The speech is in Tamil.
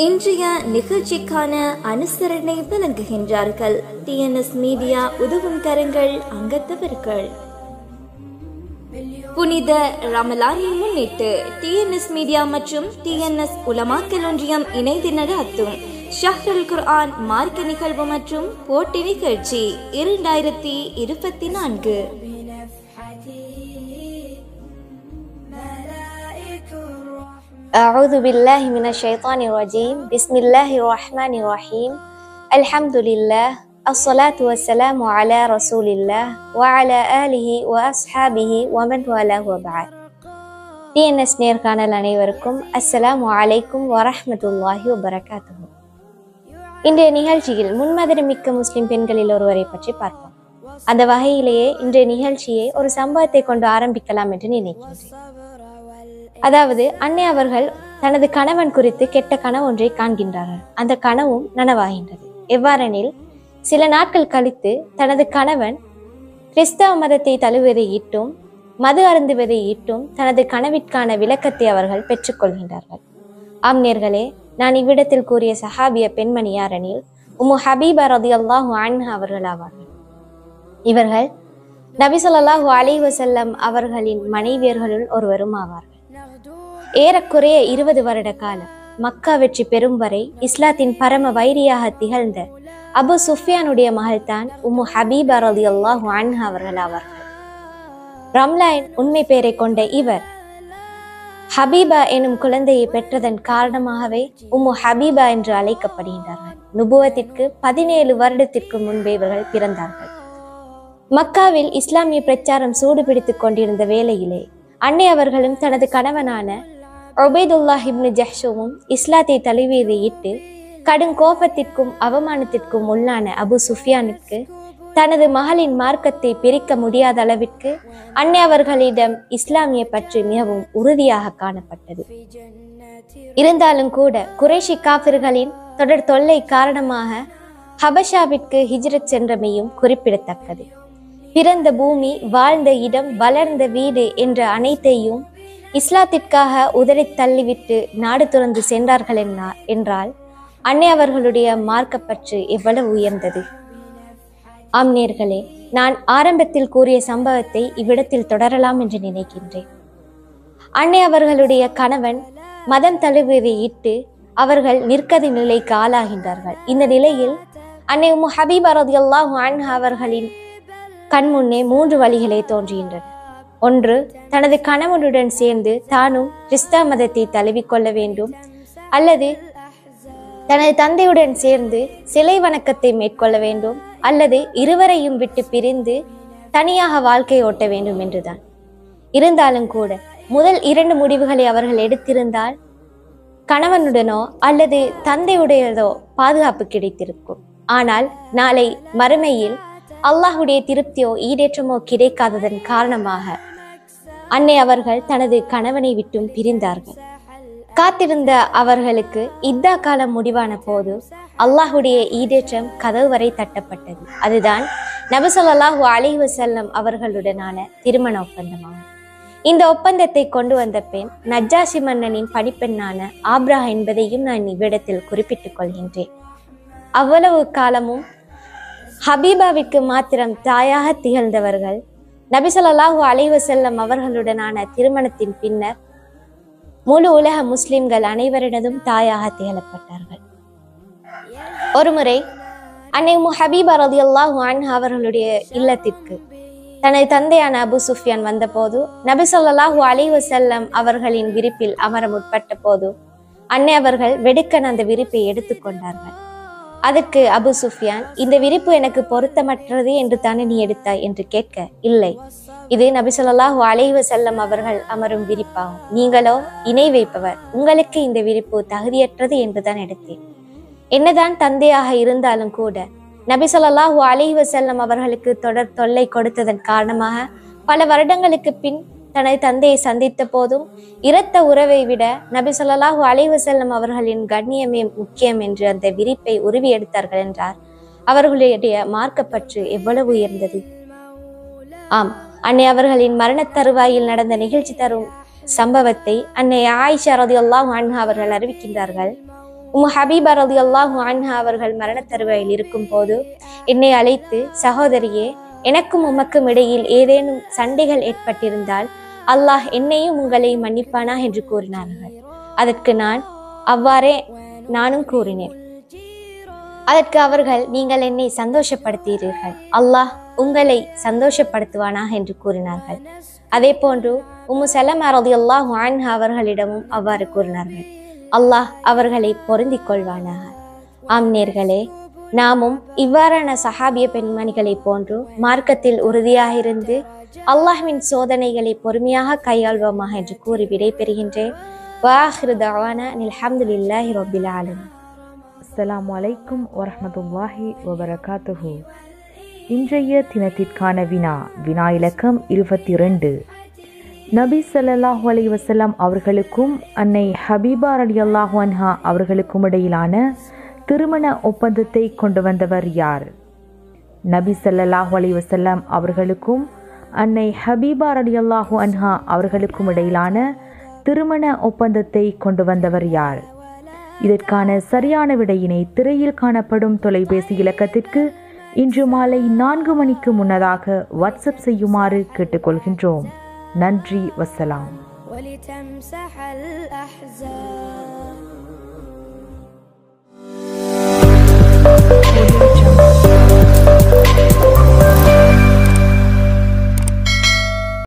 இன்றைய நிகழ்ச்சிக்கான அனுசரணை வழங்குகின்றார்கள் டிஎன்எஸ் மீடியா உதவும் கரங்கள் அங்கத்தவர்கள் புனித ரமலானை முன்னிட்டு டிஎன்எஸ் மீடியா மற்றும் டிஎன்எஸ் உலமாக்கல் ஒன்றியம் இணைந்து நடாத்தும் ஷஹ்ருல் குர்ஆன் மார்க்க நிகழ்வு மற்றும் போட்டி நிகழ்ச்சி இரண்டாயிரத்தி இருபத்தி நான்கு أعوذ بالله من الشيطان الرجيم بسم الله الرحمن الرحيم الحمد لله الصلاة والسلام على رسول الله وعلى آله وأصحابه ومن والاه وبعد டிஎன்எஸ் நேர்காணல் அனைவருக்கும் அஸ்ஸலாமு அலைக்கும் வரஹ்மத்துல்லாஹி வபரகாத்துஹு இன்றைய நிகழ்ச்சியில் முன்மாதிரி மிக்க முஸ்லிம் பெண்களில் ஒருவரை பற்றி பார்ப்போம் அந்த வகையிலேயே இன்றைய நிகழ்ச்சியை ஒரு சம்பவத்தை கொண்டு ஆரம்பிக்கலாம் என்று நினைக்கின்றேன் அதாவது அன்னை அவர்கள் தனது கணவன் குறித்து கெட்ட கனவு ஒன்றை காண்கின்றார்கள் அந்த கனவும் நனவாகின்றது எவ்வாறெனில் சில நாட்கள் கழித்து தனது கணவன் கிறிஸ்தவ மதத்தை தழுவதை இட்டும் மது அருந்துவதை இட்டும் தனது கனவிற்கான விளக்கத்தை அவர்கள் பெற்றுக்கொள்கின்றார்கள் ஆம் நேர்களே நான் இவ்விடத்தில் கூறிய சஹாபிய பெண்மணி யாரெனில் உம்மு ஹபீபா ரதியல்லாஹு அன்ஹா அவர்கள் ஆவார்கள் இவர்கள் நபி ஸல்லல்லாஹு அலைஹி வஸல்லம் அவர்களின் மனைவியர்களுள் ஒருவரும் ஆவார்கள் ஏறக்குறைய இருபது வருட காலம் மக்கா வெற்றி பெறும் வரை இஸ்லாத்தின் பரம வைரியாக திகழ்ந்த அபு சுஃபியானுடைய மகள்தான் உம்மு ஹபீபா ரலியல்லாஹு அன்ஹா அவர்கள் ஆவார்கள் ரம்லாயின் உண்மை பெயரை கொண்ட இவர் ஹபீபா எனும் குழந்தையை பெற்றதன் காரணமாகவே உம்மு ஹபீபா என்று அழைக்கப்படுகின்றார்கள் நுபுவத்திற்கு பதினேழு வருடத்திற்கு முன்பே இவர்கள் பிறந்தார்கள் மக்காவில் இஸ்லாமிய பிரச்சாரம் சூடுபிடித்துக் கொண்டிருந்த வேளையிலே அன்னை அவர்களும் தனது கணவனான ஒபேதுல்லாஹ் இப்னு ஜஹ்ஷுவும் இஸ்லாத்தை தழுவியதை இட்டு கடும் கோபத்திற்கும் அவமானத்திற்கும் உள்ளான அபு சுஃபியானுக்கு தனது மகளின் மார்க்கத்தை பிரிக்க முடியாத அளவிற்கு அன்னை அவர்களிடம் இஸ்லாமிய பற்று மிகவும் உறுதியாக காணப்பட்டது இருந்தாலும் கூட குறைஷி காபிர்களின் தொடர் தொல்லை காரணமாக ஹபஷாவிற்கு ஹிஜ்ரத் சென்றமையும் குறிப்பிடத்தக்கது பிறந்த பூமி வாழ்ந்த இடம் வளர்ந்த வீடு என்ற அனைத்தையும் இஸ்லாத்திற்காக உதறி தள்ளிவிட்டு நாடு துறந்து சென்றார்கள் என்னா- என்றால் அன்னை அவர்களுடைய மார்க்கப்பற்று எவ்வளவு உயர்ந்தது ஆம் நேர்களே நான் ஆரம்பத்தில் கூறிய சம்பவத்தை இவ்விடத்தில் தொடரலாம் என்று நினைக்கின்றேன் அன்னை அவர்களுடைய கணவன் மதம் தழுவியதை இட்டு அவர்கள் நிற்கதி நிலைக்கு ஆளாகின்றார்கள் இந்த நிலையில் அன்னை உம்மு ஹபீபா ரதியல்லாஹு அன்ஹா அவர்களின் கண் முன்னே மூன்று வழிகளே தோன்றுகின்றன ஒன்று தனது கணவனுடன் சேர்ந்து தானும் கிறிஸ்தவ மதத்தை தழுவிக்கொள்ள வேண்டும் அல்லது தனது தந்தையுடன் சேர்ந்து சிலை வணக்கத்தை மேற்கொள்ள வேண்டும் அல்லது இருவரையும் விட்டு பிரிந்து தனியாக வாழ்க்கை ஓட்ட வேண்டும் என்றுதான் இருந்தாலும் கூட முதல் இரண்டு முடிவுகளை அவர்கள் எடுத்திருந்தால் கணவனுடனோ அல்லது தந்தையுடையதோ பாதுகாப்பு கிடைத்திருக்கும் ஆனால் நாளை மறுமையில் அல்லாஹுடைய திருப்தியோ ஈடேற்றமோ கிடைக்காததன் காரணமாக அன்னை அவர்கள் தனது கணவனை விட்டும் பிரிந்தார்கள் காத்திருந்த அவர்களுக்கு இத்தா காலம் முடிவான போது அல்லாஹுடைய ஈடேற்றம் கதவு வரை தட்டப்பட்டது அதுதான் நபிசல்லாஹு அலைஹி வஸல்லம் அவர்களுடனான திருமண ஒப்பந்தமாகும் இந்த ஒப்பந்தத்தை கொண்டு வந்த பெண் நஜ்ஜாஷி மன்னனின் பணிப்பெண்ணான ஆப்ரா என்பதையும் நான் இவ்விடத்தில் குறிப்பிட்டுக் கொள்கின்றேன் அவ்வளவு காலமும் ஹபீபாவிற்கு மாத்திரம் தாயாக திகழ்ந்தவர்கள் நபிசல்லாஹு அலைஹி வஸல்லம் அவர்களுடனான திருமணத்தின் பின்னர் முழு உலக முஸ்லிம்கள் அனைவரிடதும் தாயாக திகழப்பட்டார்கள் ஒருமுறை அன்னை உம்மு ஹபீபா ரலியல்லாஹு அன்ஹா அவர்களுடைய இல்லத்திற்கு தனது தந்தையான அபு சுஃபியான் வந்தபோது நபி ஸல்லல்லாஹு அலைஹி வஸல்லம் அவர்களின் விரிப்பில் அமர முற்பட்ட போது அன்னை அவர்கள் வெடுக்கன் அந்த விரிப்பை எடுத்துக்கொண்டார்கள் அதற்கு அபு சுஃபியான் இந்த விரிப்பு எனக்கு பொருத்தமற்றது என்று தானே நீ எடுத்தாய் என்று கேட்க இல்லை இது நபி ஸல்லல்லாஹு அலைஹி வஸல்லம் அவர்கள் அமரும் விரிப்பாகும் நீங்களோ இணை வைப்பவர் உங்களுக்கு இந்த விரிப்பு தகுதியற்றது என்றுதான் எடுத்தேன் என்னதான் தந்தையாக இருந்தாலும் கூட நபி ஸல்லல்லாஹு அலைஹி வஸல்லம் அவர்களுக்கு தொடர் தொல்லை கொடுத்ததன் காரணமாக பல வருடங்களுக்கு பின் தனது தந்தையை சந்தித்த போதும் இரத்த உறவை விட நபி ஸல்லல்லாஹு அலைஹி வஸல்லம் அவர்களின் கண்ணியமே முக்கியம் என்று அந்த விரிப்பை உருவி எடுத்தார்கள் என்றார் அவர்களுடைய மார்க்கப்பற்று எவ்வளவு உயர்ந்தது ஆம் அன்னை அவர்களின் மரணத் தருவாயில் நடந்த நிகழ்ச்சி தரும் சம்பவத்தை அன்னை ஆயிஷா ரதியுல்லாஹு அன்ஹா அவர்கள் அறிவிக்கின்றார்கள் உம் ஹபீபா ரதி அல்லாஹு அன்ஹா அவர்கள் மரண தருவாயில் இருக்கும் போது என்னை அழைத்து சகோதரியே எனக்கும் உமக்கும் இடையில் ஏதேனும் சண்டைகள் ஏற்பட்டிருந்தால் அல்லாஹ் என்னையும் உங்களையும் மன்னிப்பானா என்று கூறினார்கள் அதற்கு நான் அவ்வாறே நானும் கூறினேன் அதற்கு அவர்கள் நீங்கள் என்னை சந்தோஷப்படுத்தீர்கள் அல்லாஹ் உங்களை சந்தோஷப்படுத்துவானாக என்று கூறினார்கள் அதே போன்று உம்மு சலமா ரலியல்லாஹு அன்ஹா அவர்களிடமும் அவ்வாறு கூறினார்கள் அல்லாஹ் அவர்களை பொருந்திக் கொள்வானாக ஆம் நேர்களே நாமும் இவ்வாறான சஹாபிய பெண்மணிகளைப் போன்று மார்க்கத்தில் உறுதியாக இருந்து அல்லாஹ்வின் சோதனைகளை பொறுமையாக கையாள்வோமாக என்று கூறி விடைபெறுகின்றேன் வாஹிரு தவானா அல்ஹம்துலில்லாஹி ரப்பில் ஆலமீன் அஸ்ஸலாமு அலைக்கும் வரஹ்மத்துல்லாஹி வபரகாத்துஹு இன்றைய தினத்திற்கான வினா வினா இலக்கம் இருபத்தி ரெண்டு நபி ஸல்லல்லாஹு அலைஹி வஸல்லம் அவர்களுக்கும் அன்னை ஹபீபா ரலியல்லாஹு அன்ஹா அவர்களுக்கும் இடையிலான திருமண ஒப்பந்தத்தை கொண்டு வந்தவர் யார் நபி ஸல்லல்லாஹு அலைஹி வஸல்லம் அவர்களுக்கும் அன்னை ஹபீபா ரலியல்லாஹு அன்ஹா அவர்களுக்கும் இடையிலான திருமண ஒப்பந்தத்தை கொண்டு வந்தவர் யார் இதற்கான சரியான விடையினை திரையில் காணப்படும் தொலைபேசி இலக்கத்திற்கு இன்று மாலை நான்கு மணிக்கு முன்னதாக வாட்ஸ்அப் செய்யுமாறு கேட்டுக்கொள்கின்றோம் நன்றி வசலாம் ولتمسح الأحزان